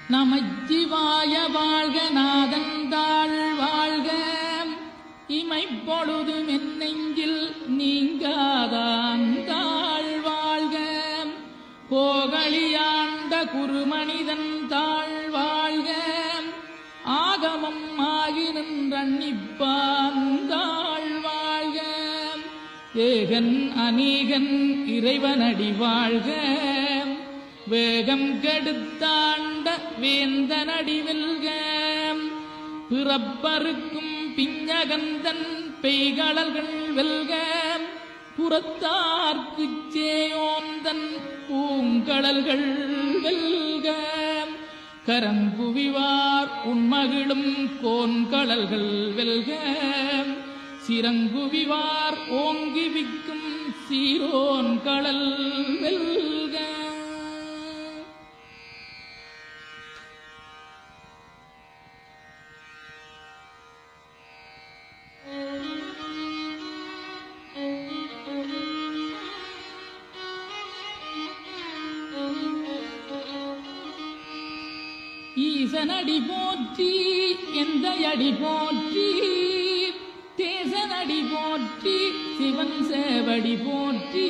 நமச்சிவாய வாழ்க நாதந்தாள் வாழ்க இமைப்பொழுதும் என் நெஞ்சில் நீங்காதான் தாழ் வாழ்க கோகலியாண்ட குருமனிதன் தாழ் வாழ்க ஆகமம் ஆகி நின்றன்னிப்பான் தாழ் வாழ்க ஏகன் அநீகன் இறைவனடி வாழ்க வேகம் கெடுத்தாண்ட வேந்தனடி வெல்க பிறப்பருக்கும் பிஞ்சகந்தன் பெய்களல்கள் வெல்க புறத்தார்க்குச் சேயோந்தன் பூங்கடல்கள் வெல்க கரங்குவிவார் உண்மகிழும் கோன்கடல்கள் வெல்க சிறங்குவிவார் ஓங்கி விக்கும் சீரோன் கடல் வெல்க ஈசனடி போற்றி எந்த அடி போற்றி தேசனடி போற்றி சிவன் சேவடி போற்றி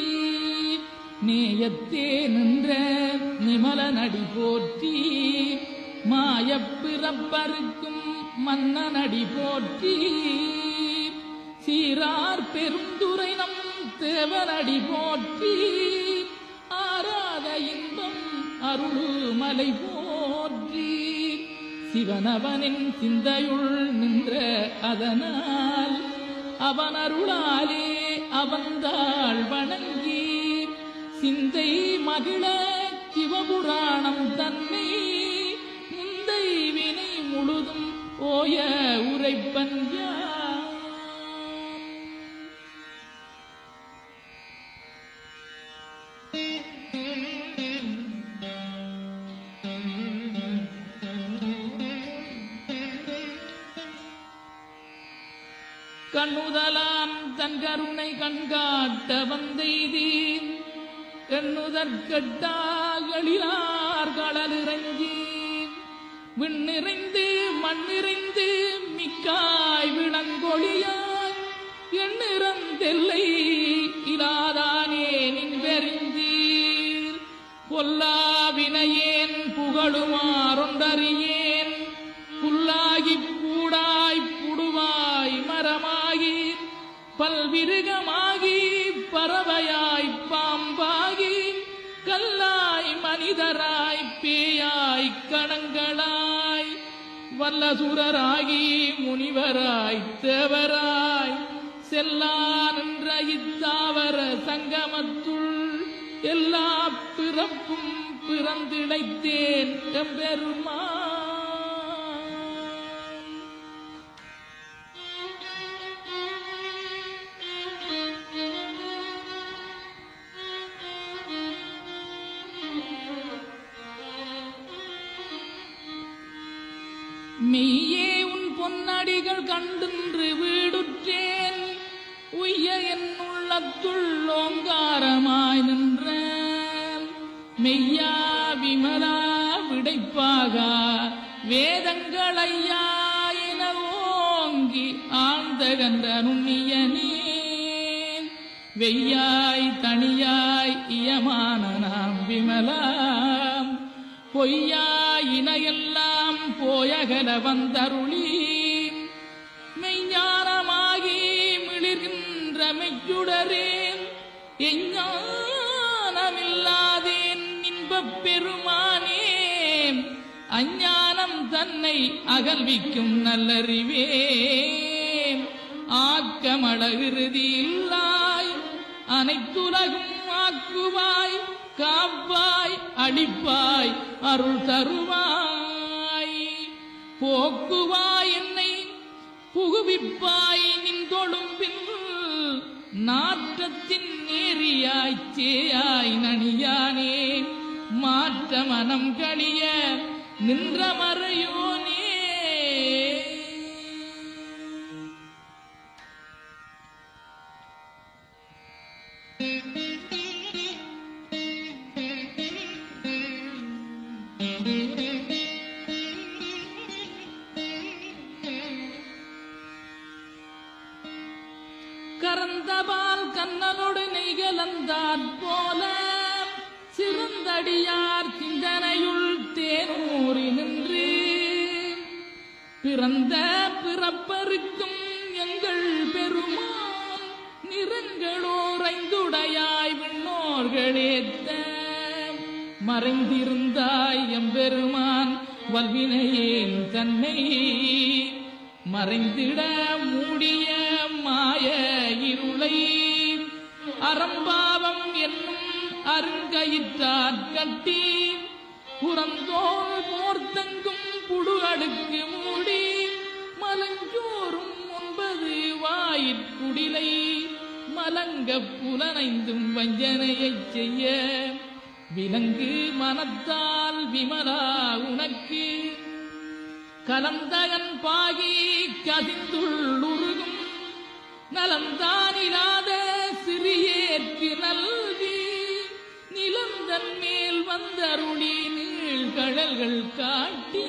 நேயத்தே நின்ற நிமலனடி போற்றி மாயப் பிறப்பருக்கும் மன்னனடி போற்றி சீரார் பெருந்துரை நம் தேவனடி போற்றி ஆராத இன்பம் அருளுமலை போற்றி சிவனவனின் சிந்தையுள் நின்ற அதனால் அவன் அருளாலே அவன்தாள் வணங்கி சிந்தை மகிழ சிவபுராணம் தன்னை முந்தை வினை முழுதும் ஓய உரைப்பஞ்சா கண்ணுதலாம் தன் கருணை கண்காட்ட வந்தெய்தீன் எண்ணுதற்கட்டாகளிலார் கடலிறங்கி விண்ணிறைந்து மண்ணிறைந்து மிக்காய் விளங்கொழியாய் எண்ணிறந்தெல்லை இலாதானே நின்பெறிந்தீர் பொல்லாவினையேன் புகழுமாறொன்றறியேன் புல்லாகிப் பூடாய் புடுவாய் மரமாகி பல்விருகமாகி பறவையாய் பாம்பாகி கல்லாய் மனிதராய் பேயாய் கணங்களாய் வல்லசுரராகி முனிவராய் தேவராய் செல்லா நின்ற இத்தாவர சங்கமத்துள் எல்லா பிறப்பும் பிறந்திழைத்தேன் எம்பெருமான் மெய்யே உன் பொன்னடிகள் கண்டின்று வீடுற்றேன் உய்ய என் உள்ளத்துள் ஓங்காரமாய் நின்ற மெய்யா விமலா விடைப்பாக வேதங்களையா என ஓங்கி ஆழ்ந்த கன்ற நுண்ணியனே வெய்யாய் தனியாய் இயமான நாம் விமலாம் பொய்யாய் இணையெல்லாம் போயகல வந்தருளி மெய்ஞானமாகி மிளிர்கின்ற மெய்யுடரேன் எஞ்ஞானமில்லாதேன் இன்பப் பெருமானே அஞ்ஞானம் தன்னை அகல்விக்கும் நல்லறிவே ஆக்கமழகிருதி இல்லாய் அனைத்துலகும் ஆக்குவாய் காப்பாய் அடிப்பாய் அருள் தருவாய் போக்குவாய் என்னை புகுவிப்பாய் நின் தொழும்பில் நாற்றத்தின் நேரியாய் சேயாய் நனியானே மாற்ற மனம் கழிய நின்ற மறையோனே கறந்தபால் கண்ணனோடு நெய்கலந்தாற் போல சிறந்தடியார் சிந்தனையுள் தேனூறி நின்று பிறந்த பிறப்பருக்கும் எங்கள் பெருமான் நிறங்களோரைந்துடையாய் விண்ணோர்களேத்த மறைந்திருந்தாய் எம்பெருமான் வல்வினையேன் தன்னை மறைந்திட மூடிய மாய இருளை அறம்பாவம் என்னும் அருங்கயிற்றாற் கட்டி புறந்தோல் போர்த்தங்கும் புடு அடுக்கு மூடி மலஞ்சோறும் ஒன்பது வாயிற்குடிலை மலங்க புலனைந்தும் வஞ்சனையைச் செய்ய விலங்கு மனத்தால் விமலா உனக்கு கலந்தகன் பாகி கதிந்துள்ளுருகும் நலந்தானிலாத சிறியேற்கு நல்கி நிலந்தன் மேல் வந்தருளி நீழ்கழல்கள் காட்டி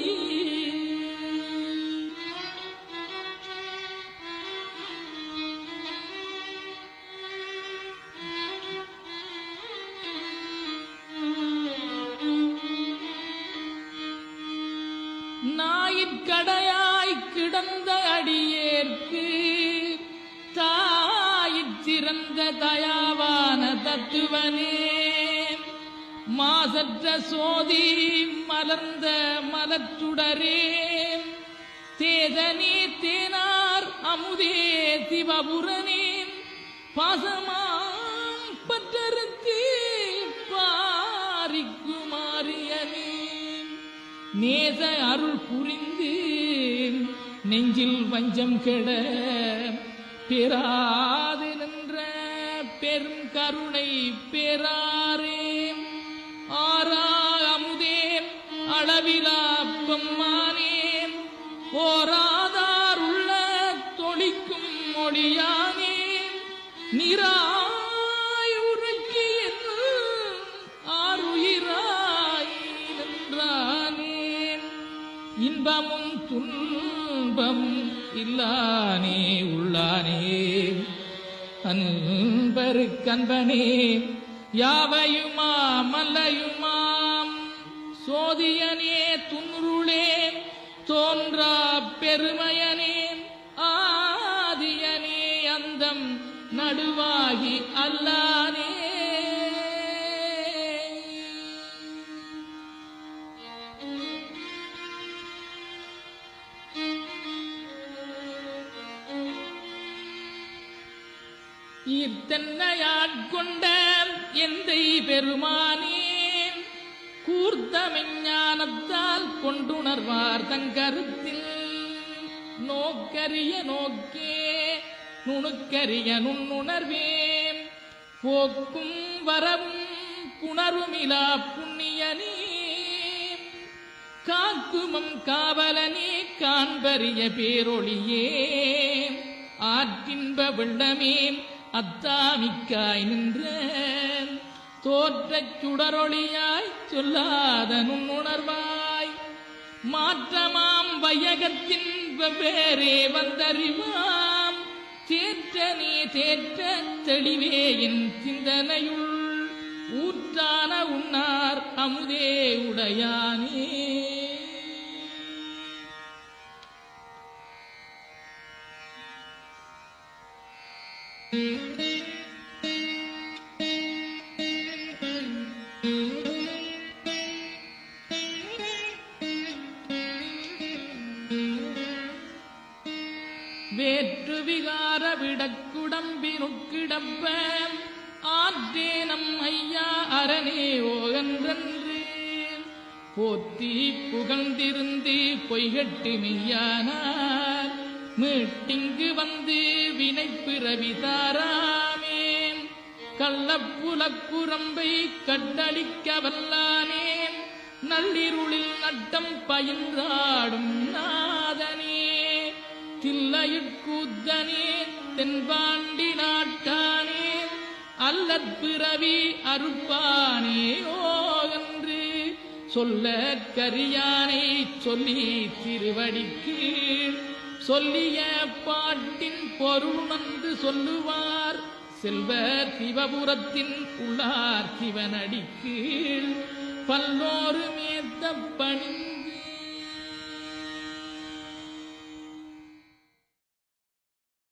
நாயிற்கடையாய் கிடந்த அடியேற்கு தாயிற் சிறந்த தயாவான தத்துவனே மாசற்ற சோதி மலர்ந்த மலச்சுடரே தேதனே தேனார் அமுதே சிவபுரனே பாசமாம் பற்றருக்கு பாரிக்குமாரியனே நேச அருள் புரிந்து நெஞ்சில் வஞ்சம் கெட பெறாது நின்ற பெரும் கருணை பெறாரே ஆரா அமுதே அளவிலா பெம்மானே ஓராதார் உள்ள தொழிக்கும் மொழியானே நிராய் உருக்கி ஆறுயிராய் நின்றானேன் இன்பமும் துன்பம் இல்லானே உள்ளானே அன்பருக்கன்பனே யாவையுமா மல்லையுமாம் சோதியனே துன்ருளே தோன்றா பெருமையனே ஆதியனே அந்தம் நடுவாகி அல்லானே ஈர்த்தன்னையாட்கொண்ட எந்தை பெருமானே கூர்த்த மெஞ்ஞானத்தால் கொண்டுணர்வார் தங்கருத்தில் நோக்கரிய நோக்கே நுணுக்கரிய நுண்ணுணர்வே போக்கும் வரவும் புணருமிலா புண்ணியனே காக்குமம் காவலனே காண்பரிய பேரொளியே ஆற்றின்ப வெள்ளமே அத்தாமிக்காய் நின்ற தோற்றச் சுடரொளியாய் சொல்லாத நுண்ணுணர்வாய் மாற்றமாம் வையகத்தின் வெவ்வேறே வந்தறிவாம் தேற்றனே தேற்ற தெளிவே என் சிந்தனையுள் ஊற்றான உன்னார் அமுதே உடையானே வேற்று விகார விடக்குடம்பினுக்கிடப்ப ஆற்றேனம் ஐயா அரணே ஓகன்றன்று போத்தி புகழ்ந்திருந்து பொய்கட்டு மெய்யானார் மீட்டிங்கு வந்து வினை பிறவி தாராமே கள்ளப்புலக்குரம்பை கட்டளிக்க வல்லானேன் நள்ளிருளில் நட்டம் பயின்றாடும் நாதனே தில்லையுட்கூத்தனே தென்பாண்டி நாட்டானே அல்லற் பிறவி அறுப்பானே ஓகன்று சொல்ல கரியானை சொல்லி திருவடிக்கு சொல்லிய பாட்டின் பொருள் வந்து சொல்லுவார் செல்வர் சிவபுரத்தின் உள்ளார் சிவனடி கீழ் பல்லோரு மேத்த பணிந்த